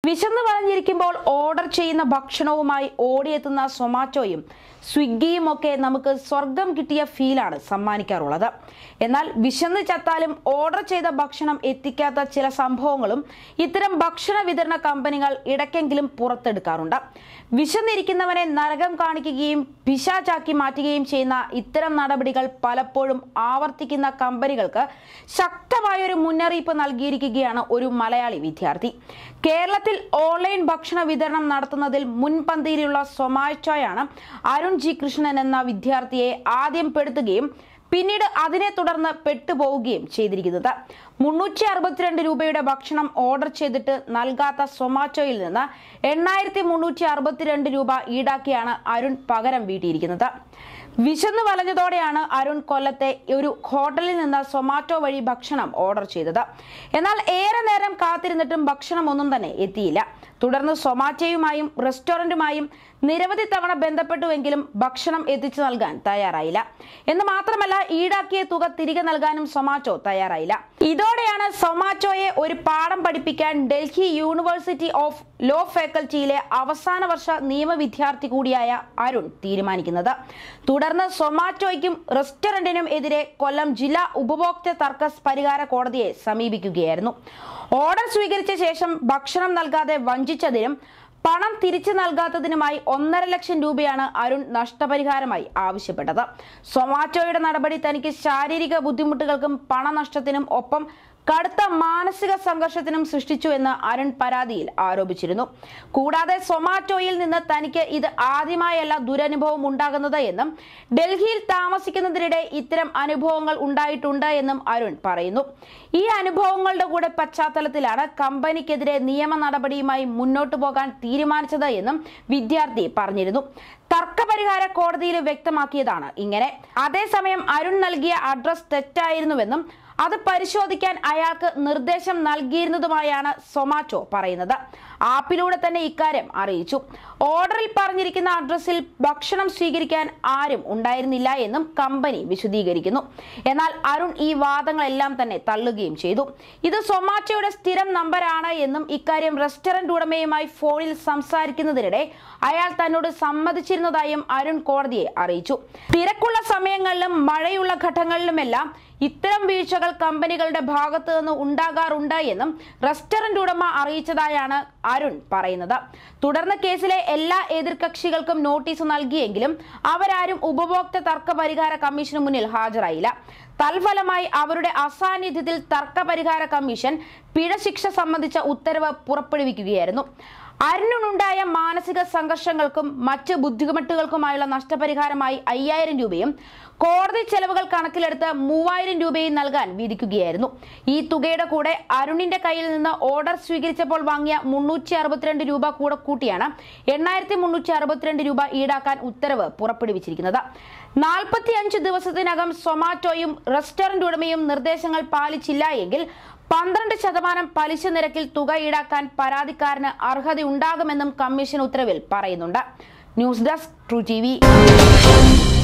വിശന്ന് വളഞ്ഞിരിക്കുമ്പോൾ ഓർഡർ ചെയ്യുന്ന ഭക്ഷണവുമായി ഓടിയെത്തുന്ന സൊമാറ്റോയും സ്വിഗ്ഗിയും ഒക്കെ നമുക്ക് സ്വർഗം കിട്ടിയ ഫീലാണ് സമ്മാനിക്കാറുള്ളത് എന്നാൽ വിശന്ന് ചത്താലും ഓർഡർ ചെയ്ത ഭക്ഷണം എത്തിക്കാത്ത ചില സംഭവങ്ങളും ഇത്തരം ഭക്ഷണ വിതരണ കമ്പനികൾ ഇടയ്ക്കെങ്കിലും പുറത്തെടുക്കാറുണ്ട് വിശന്നിരിക്കുന്നവനെ നരകം കാണിക്കുകയും പിശാചാക്കി മാറ്റുകയും ചെയ്യുന്ന ഇത്തരം നടപടികൾ പലപ്പോഴും ആവർത്തിക്കുന്ന കമ്പനികൾക്ക് ശക്തമായൊരു മുന്നറിയിപ്പ് നൽകിയിരിക്കുകയാണ് ഒരു മലയാളി വിദ്യാർത്ഥി കേരളത്തിൽ ഓൺലൈൻ ഭക്ഷണ വിതരണം നടത്തുന്നതിൽ മുൻപന്തിയിലുള്ള സൊമാറ്റോയാണ് അരുൺ ജി കൃഷ്ണൻ എന്ന വിദ്യാർത്ഥിയെ ആദ്യം പെടുത്തുകയും പിന്നീട് അതിനെ തുടർന്ന് പെട്ടുപോവുകയും ചെയ്തിരിക്കുന്നത് മുന്നൂറ്റി അറുപത്തിരണ്ട് രൂപയുടെ ഭക്ഷണം ഓർഡർ ചെയ്തിട്ട് നൽകാത്ത സൊമാറ്റോയിൽ നിന്ന് എണ്ണായിരത്തി മുന്നൂറ്റി അറുപത്തിരണ്ട് രൂപ ഈടാക്കിയാണ് അരുൺ പകരം വീട്ടിയിരിക്കുന്നത് വിശന്ന് വലഞ്ഞതോടെയാണ് അരുൺ കൊല്ലത്തെ ഒരു ഹോട്ടലിൽ നിന്ന് സൊമാറ്റോ വഴി ഭക്ഷണം ഓർഡർ ചെയ്തത് എന്നാൽ ഏറെ നേരം കാത്തിരുന്നിട്ടും ഭക്ഷണം ഒന്നും തന്നെ എത്തിയില്ല തുടർന്ന് സൊമാറ്റോയുമായും റെസ്റ്റോറന്റുമായും നിരവധി തവണ ബന്ധപ്പെട്ടുവെങ്കിലും ഭക്ഷണം എത്തിച്ചു നൽകാൻ തയ്യാറായില്ല എന്ന് മാത്രമല്ല ഈടാക്കിയ തുക തിരികെ നൽകാനും സൊമാറ്റോ തയ്യാറായില്ല ഇതോടെയാണ് സൊമാറ്റോയെ ഒരു പാഠം പഠിപ്പിക്കാൻ ഡൽഹി യൂണിവേഴ്സിറ്റി ഓഫ് ലോ ഫാക്കൽറ്റിയിലെ അവസാന വർഷ നിയമ വിദ്യാർത്ഥി കൂടിയായ അരുൺ തീരുമാനിക്കുന്നത് തുടർന്ന് സൊമാറ്റോയ്ക്കും റെസ്റ്റോറന്റിനും എതിരെ കൊല്ലം ജില്ലാ ഉപഭോക്തൃ തർക്ക പരിഹാര കോടതിയെ സമീപിക്കുകയായിരുന്നു ഓർഡർ സ്വീകരിച്ച ശേഷം ഭക്ഷണം നൽകാതെ വഞ്ചിച്ചതിനും പണം തിരിച്ചു നൽകാത്തതിനുമായി ഒന്നര ലക്ഷം രൂപയാണ് അരുൺ നഷ്ടപരിഹാരമായി ആവശ്യപ്പെട്ടത് സൊമാറ്റോയുടെ നടപടി തനിക്ക് ശാരീരിക ബുദ്ധിമുട്ടുകൾക്കും പണനഷ്ടത്തിനും ഒപ്പം കടുത്ത മാനസിക സംഘർഷത്തിനും സൃഷ്ടിച്ചു എന്ന് അരുൺ പരാതിയിൽ ആരോപിച്ചിരുന്നു കൂടാതെ സൊമാറ്റോയിൽ നിന്ന് തനിക്ക് ഇത് ആദ്യമായല്ല ദുരനുഭവം ഉണ്ടാകുന്നത് എന്നും ഡൽഹിയിൽ താമസിക്കുന്നതിനിടെ ഇത്തരം അനുഭവങ്ങൾ ഉണ്ടായിട്ടുണ്ട് എന്നും അരുൺ പറയുന്നു ഈ അനുഭവങ്ങളുടെ കൂടെ പശ്ചാത്തലത്തിലാണ് കമ്പനിക്കെതിരെ നിയമ നടപടിയുമായി മുന്നോട്ടു പോകാൻ തീരുമാനിച്ചത് എന്നും വിദ്യാർത്ഥി പറഞ്ഞിരുന്നു തർക്കപരിഹാര കോടതിയിൽ വ്യക്തമാക്കിയതാണ് ഇങ്ങനെ അതേസമയം അരുൺ നൽകിയ അഡ്രസ് തെറ്റായിരുന്നുവെന്നും അത് പരിശോധിക്കാൻ അയാൾക്ക് നിർദ്ദേശം നൽകിയിരുന്നതുമായാണ് സൊമാറ്റോ പറയുന്നത് ആപ്പിലൂടെ തന്നെ ഇക്കാര്യം അറിയിച്ചു ഓർഡറിൽ പറഞ്ഞിരിക്കുന്ന അഡ്രസ്സിൽ ഭക്ഷണം സ്വീകരിക്കാൻ ആരും ഉണ്ടായിരുന്നില്ല എന്നും കമ്പനി വിശദീകരിക്കുന്നു എന്നാൽ അരുൺ ഈ വാദങ്ങളെല്ലാം തന്നെ തള്ളുകയും ചെയ്തു ഇത് സൊമാറ്റോയുടെ സ്ഥിരം നമ്പറാണ് എന്നും ഇക്കാര്യം റെസ്റ്റോറന്റ് ഉടമയുമായി ഫോണിൽ സംസാരിക്കുന്നതിനിടെ അയാൾ തന്നോട് സമ്മതിച്ചിരുന്നതായും അരുൺ കോടതിയെ അറിയിച്ചു തിരക്കുള്ള സമയങ്ങളിലും മഴയുള്ള ഘട്ടങ്ങളിലുമെല്ലാം ഇത്തരം വീഴ്ചകൾ കമ്പനികളുടെ ഭാഗത്തു നിന്ന് ഉണ്ടാകാറുണ്ട് എന്നും റെസ്റ്റോറന്റ് ഉടമ അറിയിച്ചതായാണ് അരുൺ പറയുന്നത് തുടർന്ന് കേസിലെ എല്ലാ എതിർകക്ഷികൾക്കും നോട്ടീസ് നൽകിയെങ്കിലും അവരാരും ഉപഭോക്തൃ തർക്ക പരിഹാര കമ്മീഷന് മുന്നിൽ ഹാജരായില്ല തൽഫലമായി അവരുടെ അസാന്നിധ്യത്തിൽ തർക്ക പരിഹാര കമ്മീഷൻ പിഴ ശിക്ഷ സംബന്ധിച്ച ഉത്തരവ് പുറപ്പെടുവിക്കുകയായിരുന്നു അരുണിനുണ്ടായ മാനസിക സംഘർഷങ്ങൾക്കും മറ്റ് ബുദ്ധിമുട്ടുകൾക്കുമായുള്ള നഷ്ടപരിഹാരമായി അയ്യായിരം രൂപയും കോടതി ചെലവുകൾ കണക്കിലെടുത്ത് മൂവായിരം രൂപയും നൽകാൻ വിധിക്കുകയായിരുന്നു ഈ തുകയുടെ കൂടെ അരുണിന്റെ കയ്യിൽ നിന്ന് ഓർഡർ സ്വീകരിച്ചപ്പോൾ വാങ്ങിയ മുന്നൂറ്റി അറുപത്തിരണ്ട് രൂപ കൂടെ കൂട്ടിയാണ് എണ്ണായിരത്തി മുന്നൂറ്റി അറുപത്തിരണ്ട് രൂപ ഈടാക്കാൻ ഉത്തരവ് പുറപ്പെടുവിച്ചിരിക്കുന്നത് നാൽപ്പത്തി അഞ്ച് ദിവസത്തിനകം സൊമാറ്റോയും റെസ്റ്റോറന്റ് ഉടമയും നിർദ്ദേശങ്ങൾ പാലിച്ചില്ല എങ്കിൽ പന്ത്രണ്ട് ശതമാനം പലിശ നിരക്കിൽ തുക ഈടാക്കാൻ പരാതിക്കാരന് അർഹതയുണ്ടാകുമെന്നും കമ്മീഷൻ ഉത്തരവിൽ പറയുന്നുണ്ട് ന്യൂസ് ഡെസ്ക് ട്രൂ ടി